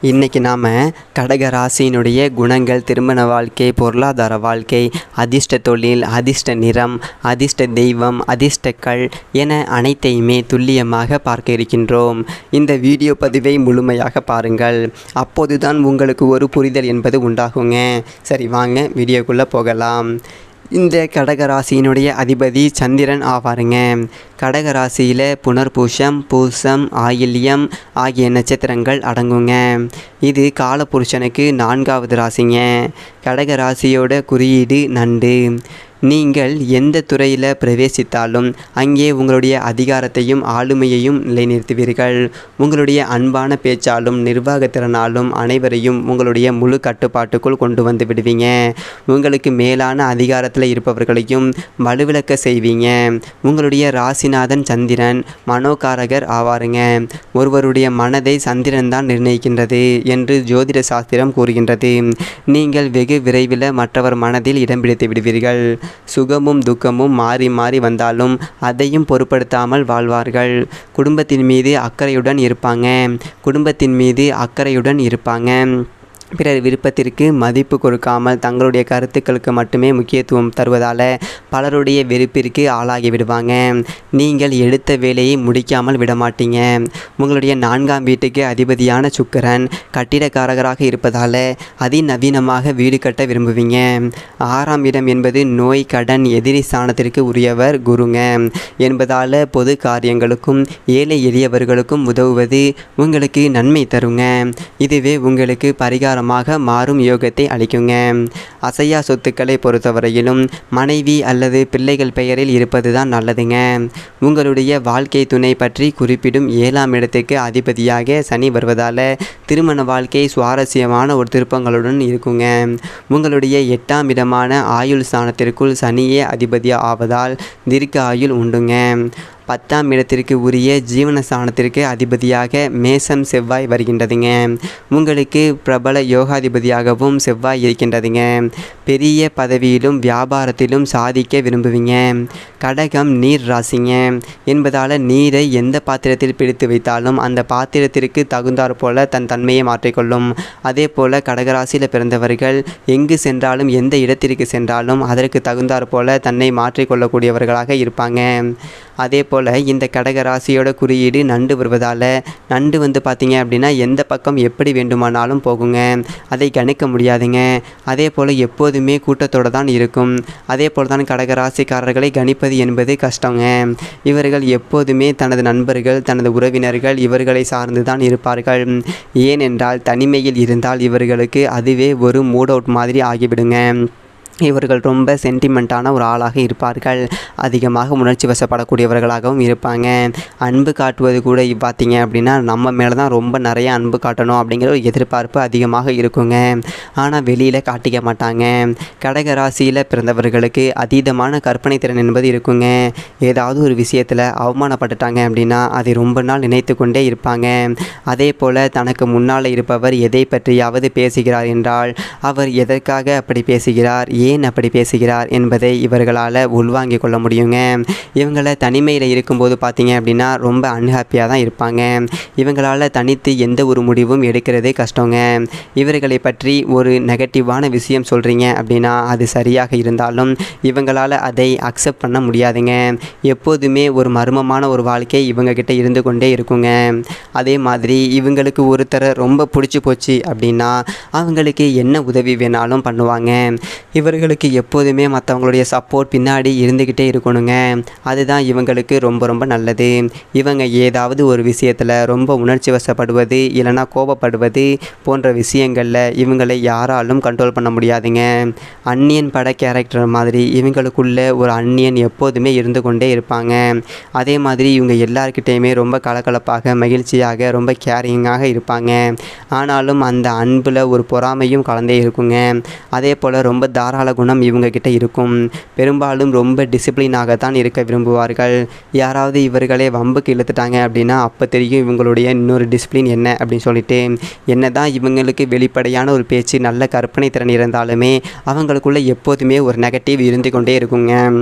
இன்றைக்கி நாம் கடக ராசியினுடைய குணங்கள் திருமண வாழ்க்கை பொருளாதார வாழ்க்கை அதிர்ஷ்ட தொழில் அதிர்ஷ்ட நிறம் அதிர்ஷ்ட தெய்வம் அதிர்ஷ்டக்கள் என அனைத்தையுமே துல்லியமாக பார்க்க இருக்கின்றோம் இந்த வீடியோ பதிவை முழுமையாக பாருங்கள் அப்போதுதான் உங்களுக்கு ஒரு புரிதல் என்பது உண்டாகுங்க சரி வாங்க வீடியோக்குள்ளே போகலாம் இந்த கடகராசியினுடைய அதிபதி சந்திரன் ஆவாருங்க கடகராசியில் புனர்பூஷம் பூசம் ஆயில்யம் ஆகிய நட்சத்திரங்கள் அடங்குங்க இது காலபுருஷனுக்கு நான்காவது ராசிங்க கடகராசியோட குறியீடு நண்டு நீங்கள் எந்த துறையில் பிரவேசித்தாலும் அங்கே உங்களுடைய அதிகாரத்தையும் ஆளுமையையும் நிலைநிறுத்துவீர்கள் உங்களுடைய அன்பான பேச்சாலும் நிர்வாகத்திறனாலும் அனைவரையும் உங்களுடைய முழு கட்டுப்பாட்டுக்குள் கொண்டு வந்து விடுவீங்க உங்களுக்கு மேலான அதிகாரத்தில் இருப்பவர்களையும் வலுவிளக்க செய்வீங்க உங்களுடைய ராசிநாதன் சந்திரன் மனோகாரகர் ஆவாருங்க ஒருவருடைய மனதை சந்திரன் தான் நிர்ணயிக்கின்றது என்று ஜோதிட சாஸ்திரம் கூறுகின்றது நீங்கள் வெகு விரைவில் மற்றவர் மனதில் இடம் பிடித்து விடுவீர்கள் சுகமும் துக்கமும் மாறி மாறி வந்தாலும் அதையும் பொருட்படுத்தாமல் வாழ்வார்கள் குடும்பத்தின் மீது அக்கறையுடன் இருப்பாங்க குடும்பத்தின் மீது அக்கறையுடன் இருப்பாங்க பிறர் விருப்பத்திற்கு மதிப்பு கொடுக்காமல் தங்களுடைய கருத்துக்களுக்கு மட்டுமே முக்கியத்துவம் தருவதால் பலருடைய வெறுப்பிற்கு ஆளாகி விடுவாங்க நீங்கள் எடுத்த வேலையை முடிக்காமல் விடமாட்டீங்க உங்களுடைய நான்காம் வீட்டுக்கு அதிபதியான சுக்கரன் கட்டிடக்காரகராக இருப்பதால் அதிநவீனமாக வீடு கட்ட விரும்புவீங்க ஆறாம் இடம் என்பது நோய் கடன் எதிரி ஸ்தானத்திற்கு உரியவர் குருங்க என்பதால் பொது காரியங்களுக்கும் ஏழை எளியவர்களுக்கும் உதவுவது உங்களுக்கு நன்மை தருங்க இதுவே உங்களுக்கு பரிகாரமாக மாறும் யோகத்தை அளிக்குங்க அசையா சொத்துக்களை பொறுத்தவரையிலும் மனைவி அல்லது பிள்ளைகள் பெயரில் இருப்பது தான் நல்லதுங்க உங்களுடைய வாழ்க்கை துணை பற்றி குறிப்பிடும் ஏழாம் இடத்துக்கு அதிபதியாக சனி வருவதால் திருமண வாழ்க்கை சுவாரஸ்யமான ஒரு திருப்பங்களுடன் இருக்குங்க உங்களுடைய எட்டாம் இடமான ஆயுள் ஸ்தானத்திற்குள் சனியே அதிபதியாக ஆவதால் தீர்க்க ஆயுள் உண்டுங்க பத்தாம் இடத்திற்கு உரிய ஜீவனஸ்தானத்திற்கு அதிபதியாக மேசம் செவ்வாய் வருகின்றதுங்க உங்களுக்கு பிரபல யோகாதிபதியாகவும் செவ்வாய் இருக்கின்றதுங்க பெரிய பதவியிலும் வியாபாரத்திலும் சாதிக்க விரும்புவீங்க கடகம் நீர் ராசிங்க என்பதால் நீரை எந்த பாத்திரத்தில் பிடித்து வைத்தாலும் அந்த பாத்திரத்திற்கு தகுந்தாற் போல தன் தன்மையை மாற்றிக்கொள்ளும் அதே போல் கடகராசியில் பிறந்தவர்கள் எங்கு சென்றாலும் எந்த இடத்திற்கு சென்றாலும் அதற்கு தகுந்தாற் போல தன்னை மாற்றிக்கொள்ளக்கூடியவர்களாக இருப்பாங்க அதே போல் இந்த கடக ராசியோட குறியீடு நண்டு வருவதால் நண்டு வந்து பார்த்தீங்க அப்படின்னா எந்த பக்கம் எப்படி வேண்டுமானாலும் போகுங்க அதை கணிக்க முடியாதுங்க அதே போல் எப்போதுமே கூட்டத்தோடு தான் இருக்கும் அதே போல் தான் கடக ராசிக்காரர்களை கணிப்பது என்பது கஷ்டங்க இவர்கள் எப்போதுமே தனது நண்பர்கள் தனது உறவினர்கள் இவர்களை சார்ந்து தான் இருப்பார்கள் ஏனென்றால் தனிமையில் இருந்தால் இவர்களுக்கு அதுவே ஒரு மூட் அவுட் மாதிரி ஆகிவிடுங்க இவர்கள் ரொம்ப சென்டிமெண்ட்டான ஒரு ஆளாக இருப்பார்கள் அதிகமாக உணர்ச்சி வசப்படக்கூடியவர்களாகவும் இருப்பாங்க அன்பு காட்டுவது கூட பார்த்தீங்க அப்படின்னா நம்ம மேலே தான் ரொம்ப நிறைய அன்பு காட்டணும் அப்படிங்கிற ஒரு எதிர்பார்ப்பு அதிகமாக இருக்குங்க ஆனால் வெளியில் காட்டிக்க மாட்டாங்க கடக ராசியில் பிறந்தவர்களுக்கு அதீதமான கற்பனை திறன் என்பது இருக்குங்க ஏதாவது ஒரு விஷயத்தில் அவமானப்பட்டுட்டாங்க அப்படின்னா அதை ரொம்ப நாள் நினைத்து கொண்டே இருப்பாங்க அதே போல் தனக்கு முன்னால் இருப்பவர் எதை பற்றியாவது பேசுகிறார் என்றால் அவர் எதற்காக அப்படி பேசுகிறார் ஏன் அப்படி பேசுகிறார் என்பதை இவர்களால் உள்வாங்கிக் கொள்ள முடியுங்க இவங்களை தனிமையில் இருக்கும்போது பார்த்தீங்க அப்படின்னா ரொம்ப அன்ஹாப்பியாக தான் இருப்பாங்க இவங்களால் தனித்து எந்த ஒரு முடிவும் எடுக்கிறதே கஷ்டங்க இவர்களை பற்றி ஒரு நெகட்டிவான விஷயம் சொல்கிறீங்க அப்படின்னா அது சரியாக இருந்தாலும் இவங்களால் அதை அக்செப்ட் பண்ண முடியாதுங்க எப்போதுமே ஒரு மர்மமான ஒரு வாழ்க்கை இவங்கக்கிட்ட இருந்து கொண்டே இருக்குங்க அதே மாதிரி இவங்களுக்கு ஒருத்தரை ரொம்ப பிடிச்சி போச்சு அப்படின்னா அவங்களுக்கு என்ன உதவி வேணாலும் பண்ணுவாங்க இவர்களுக்கு எப்போதுமே மற்றவங்களுடைய சப்போர்ட் பின்னாடி இருந்துக்கிட்டே இருக்கணுங்க அதுதான் இவங்களுக்கு ரொம்ப ரொம்ப நல்லது இவங்க ஏதாவது ஒரு விஷயத்தில் ரொம்ப உணர்ச்சி வசப்படுவது இல்லைனா கோபப்படுவது போன்ற விஷயங்களில் இவங்களை யாராலும் கண்ட்ரோல் பண்ண முடியாதுங்க அந்நியன் பட கேரக்டர் மாதிரி இவங்களுக்குள்ள ஒரு அந்நியன் எப்போதுமே இருந்து கொண்டே இருப்பாங்க அதே மாதிரி இவங்க எல்லாருக்கிட்டேயுமே ரொம்ப கலகலப்பாக மகிழ்ச்சியாக ரொம்ப கேரிங்காக இருப்பாங்க ஆனாலும் அந்த அன்பில் ஒரு பொறாமையும் கலந்தே இருக்குங்க அதே போல் ரொம்ப தாராள குணம் இவங்க கிட்ட இருக்கும் பெரும்பாலும் ரொம்ப டிசிப்ளினாக தான் இருக்க விரும்புவார்கள் யாராவது இவர்களே வம்புக்கு இழுத்துட்டாங்க அப்படின்னா அப்போ தெரியும் இவங்களுடைய இன்னொரு டிசிப்ளின் என்ன அப்படின்னு சொல்லிட்டு என்ன தான் இவங்களுக்கு வெளிப்படையான ஒரு பேச்சு நல்ல கற்பனை திறன் இருந்தாலுமே அவங்களுக்குள்ள எப்போதுமே ஒரு நெகட்டிவ் இருந்து கொண்டே இருக்குங்க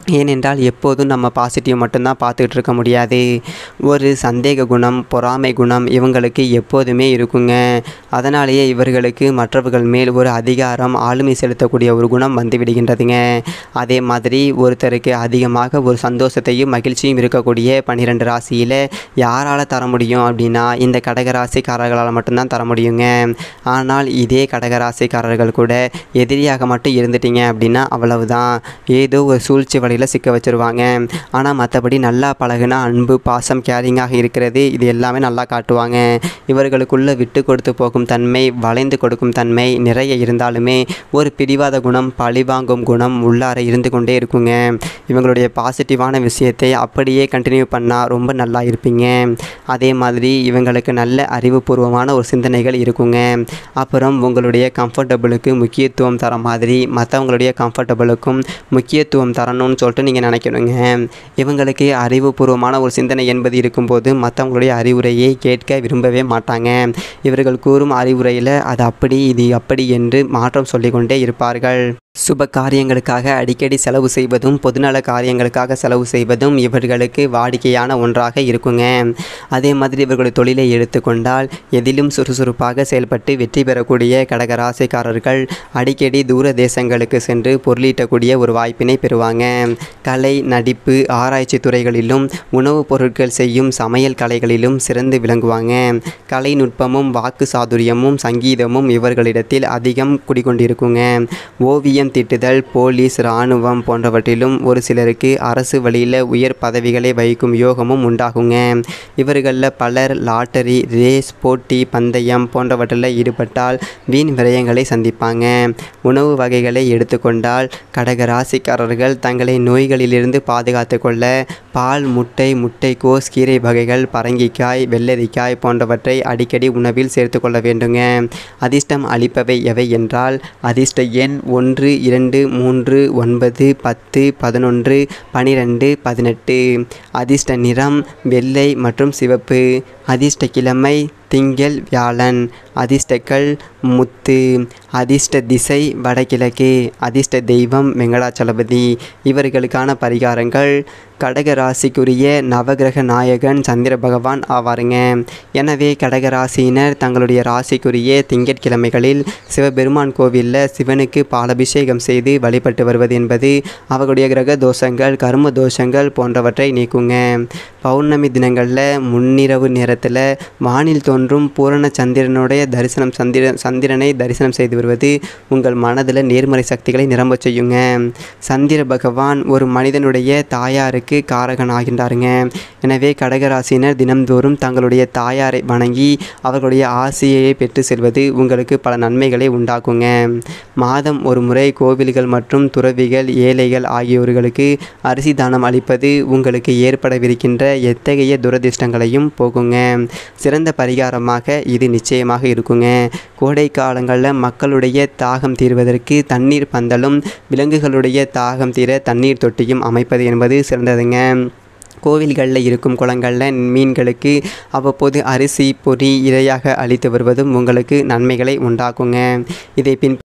ஏனென்றால் எப்போதும் நம்ம பாசிட்டிவ் மட்டும்தான் பார்த்துக்கிட்டு இருக்க முடியாது ஒரு சந்தேக குணம் பொறாமை குணம் இவங்களுக்கு எப்போதுமே இருக்குங்க அதனாலேயே இவர்களுக்கு மற்றவர்கள் மேல் ஒரு அதிகாரம் ஆளுமை செலுத்தக்கூடிய ஒரு குணம் வந்து விடுகின்றதுங்க அதே மாதிரி ஒருத்தருக்கு அதிகமாக ஒரு சந்தோஷத்தையும் மகிழ்ச்சியும் இருக்கக்கூடிய பன்னிரெண்டு ராசியில் யாரால் தர முடியும் அப்படின்னா இந்த கடகராசிக்காரர்களால் மட்டும்தான் தர முடியுங்க ஆனால் இதே கடகராசிக்காரர்கள் கூட எதிரியாக மட்டும் இருந்துட்டீங்க அப்படின்னா அவ்வளவுதான் ஏதோ ஒரு சூழ்ச்சி வழியில் சிக்க வச்சிருவாங்க ஆனால் மற்றபடி நல்லா பழகுனா அன்பு பாசம் கேரிங்காக இருக்கிறது இது எல்லாமே நல்லா காட்டுவாங்க இவர்களுக்குள்ள விட்டு கொடுத்து போகும் தன்மை வளைந்து கொடுக்கும் தன்மை நிறைய இருந்தாலுமே ஒரு பிடிவாத குணம் பழிவாங்கும் குணம் உள்ளார இருந்து கொண்டே இருக்குங்க இவங்களுடைய பாசிட்டிவான விஷயத்தை அப்படியே கண்டினியூ பண்ணால் ரொம்ப நல்லா இருப்பீங்க அதே மாதிரி இவங்களுக்கு நல்ல அறிவுபூர்வமான ஒரு சிந்தனைகள் இருக்குங்க அப்புறம் உங்களுடைய கம்ஃபர்டபுளுக்கு முக்கியத்துவம் தர மாதிரி மற்றவங்களுடைய கம்ஃபர்டபுளுக்கும் முக்கியத்துவம் தரணும்னு சொல்லிட்டு நீங்கள் நினைக்கணுங்க இவங்களுக்கு அறிவுபூர்வமான ஒரு சிந்தனை என்பது இருக்கும்போது மற்றவங்களுடைய அறிவுரையை கேட்க விரும்பவே மாட்டாங்க இவர்கள் கூறும் அறிவுரையில் அது அப்படி இது அப்படி என்று மாற்றம் சொல்லிக்கொண்டே இருப்பார்கள் சுப காரியங்களுக்காக அடிக்கடி செலவு செய்வதும் பொதுநல காரியங்களுக்காக செலவு செய்வதும் இவர்களுக்கு வாடிக்கையான ஒன்றாக இருக்குங்க அதே மாதிரி இவர்களுடைய தொழிலை எடுத்துக்கொண்டால் எதிலும் சுறுசுறுப்பாக செயல்பட்டு வெற்றி பெறக்கூடிய கடகராசிக்காரர்கள் அடிக்கடி தூர தேசங்களுக்கு சென்று பொருளீட்டக்கூடிய ஒரு வாய்ப்பினை பெறுவாங்க கலை நடிப்பு ஆராய்ச்சி துறைகளிலும் உணவுப் பொருட்கள் செய்யும் சமையல் கலைகளிலும் சிறந்து விளங்குவாங்க கலைநுட்பமும் வாக்கு சாதுரியமும் சங்கீதமும் இவர்களிடத்தில் அதிகம் குடிகொண்டிருக்குங்க ஓவியம் தீட்டுதல் போலீஸ் இராணுவம் போன்றவற்றிலும் ஒரு சிலருக்கு அரசு வழியில் உயர் பதவிகளை வகிக்கும் யோகமும் உண்டாகுங்க இவர்களில் பலர் லாட்டரி ரேஸ் போட்டி பந்தயம் போன்றவற்றில் ஈடுபட்டால் வீண் விரயங்களை சந்திப்பாங்க உணவு வகைகளை எடுத்துக்கொண்டால் கடக ராசிக்காரர்கள் தங்களை நோய்களிலிருந்து பாதுகாத்து கொள்ள பால் முட்டை முட்டைக்கோஸ் கீரை வகைகள் பரங்கிக்காய் வெள்ளரிக்காய் போன்றவற்றை அடிக்கடி உணவில் சேர்த்து கொள்ள வேண்டுங்க அதிர்ஷ்டம் அளிப்பவை எவை என்றால் அதிர்ஷ்ட எண் ஒன்று இரண்டு மூன்று ஒன்பது பத்து பதினொன்று பனிரெண்டு பதினெட்டு அதிர்ஷ்ட நிறம் வெள்ளை மற்றும் சிவப்பு அதிர்ஷ்ட கிழமை திங்கள் வியாழன் அதிர்ஷ்டக்கள் முத்து அதிர்ஷ்ட திசை வடகிழக்கு அதிர்ஷ்ட தெய்வம் வெங்கடாச்சலபதி இவர்களுக்கான பரிகாரங்கள் கடக ராசிக்குரிய நவகிரக நாயகன் சந்திர பகவான் ஆவாருங்க எனவே கடக ராசியினர் தங்களுடைய ராசிக்குரிய திங்கட்கிழமைகளில் சிவபெருமான் கோவிலில் சிவனுக்கு பாலபிஷேகம் செய்து வழிபட்டு வருவது என்பது அவர்களுடைய கிரக தோஷங்கள் கர்ம தோஷங்கள் போன்றவற்றை நீக்குங்க பௌர்ணமி தினங்களில் முன்னிரவு நேரத்தில் வானில் தோன்றும் பூரண சந்திரனுடைய தரிசனம் சந்திர சந்திரனை தரிசனம் செய்து வருவது உங்கள் மனதில் நேர்மறை சக்திகளை நிரம்பச் செய்யுங்க சந்திர பகவான் ஒரு மனிதனுடைய தாயாருக்கு காரகன் ஆகின்றாருங்க எனவே கடகராசினர் தினம்தோறும் தங்களுடைய தாயாரை வணங்கி அவர்களுடைய ஆசையை பெற்று செல்வது உங்களுக்கு பல நன்மைகளை உண்டாக்குங்க மாதம் ஒரு முறை கோவில்கள் மற்றும் துறவிகள் ஏழைகள் ஆகியோர்களுக்கு அரிசி தானம் அளிப்பது உங்களுக்கு ஏற்படவிருக்கின்ற எத்தகைய துரதிர்ஷ்டங்களையும் போக்குங்க சிறந்த பரிகாரமாக இது நிச்சயமாக இருக்குங்க கோடை காலங்களில் மக்களுடைய தாகம் தீர்வதற்கு தண்ணீர் பந்தலும் விலங்குகளுடைய தாகம் தீர தண்ணீர் தொட்டியும் அமைப்பது என்பது சிறந்ததுங்க கோவில்களில் இருக்கும் குளங்களில் மீன்களுக்கு அவ்வப்போது அரிசி பொரி இரையாக அளித்து வருவதும் உங்களுக்கு நன்மைகளை உண்டாக்குங்க இதை பின்